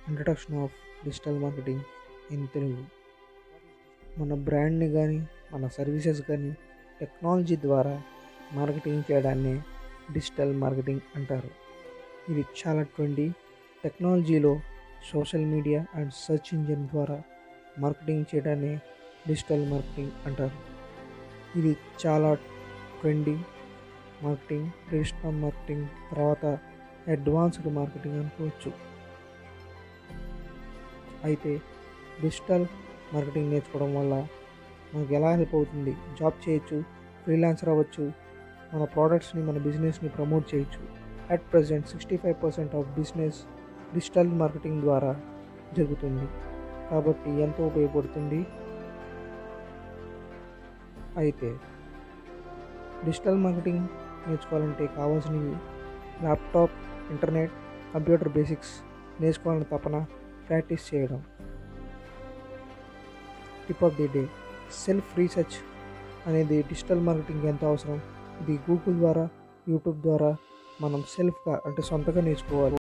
introduction of digital marketing in Telugu మన బ్రాండ్ని కానీ మన సర్వీసెస్ కానీ టెక్నాలజీ ద్వారా మార్కెటింగ్ చేయడాన్ని డిజిటల్ మార్కెటింగ్ అంటారు ఇది చాలా ట్రెండీ టెక్నాలజీలో social media and search engine ద్వారా మార్కెటింగ్ చేయడాన్ని డిజిటల్ మార్కెటింగ్ అంటారు ఇది చాలా ట్రెండీ మార్కెటింగ్ డిజిటల్ మార్కెటింగ్ తర్వాత అడ్వాన్స్డ్ మార్కెటింగ్ అనుకోవచ్చు అయితే డిజిటల్ మార్కెటింగ్ నేర్చుకోవడం వల్ల మనకు ఎలా హెల్ప్ అవుతుంది జాబ్ చేయొచ్చు ఫ్రీలాన్సర్ అవ్వచ్చు మన ప్రోడక్ట్స్ని మన బిజినెస్ని ప్రమోట్ చేయొచ్చు at present sixty five percent of business digital marketing ద్వారా జరుగుతుంది కాబట్టి ఎంతో ఉపయోగపడుతుంది అయితే డిజిటల్ మార్కెటింగ్ నేర్చుకోవాలంటే కావాల్సినవి ల్యాప్టాప్ ఇంటర్నెట్ కంప్యూటర్ బేసిక్స్ నేర్చుకోవాలని తపన ప్రాక్టీస్ చేయడం tip of the day self research అనేది డిజిటల్ మార్కెటింగ్ ఎంతో అవసరం ఇది గూగుల్ ద్వారా యూట్యూబ్ ద్వారా మనం సెల్ఫ్గా అంటే సొంతగా నేర్చుకోవాలి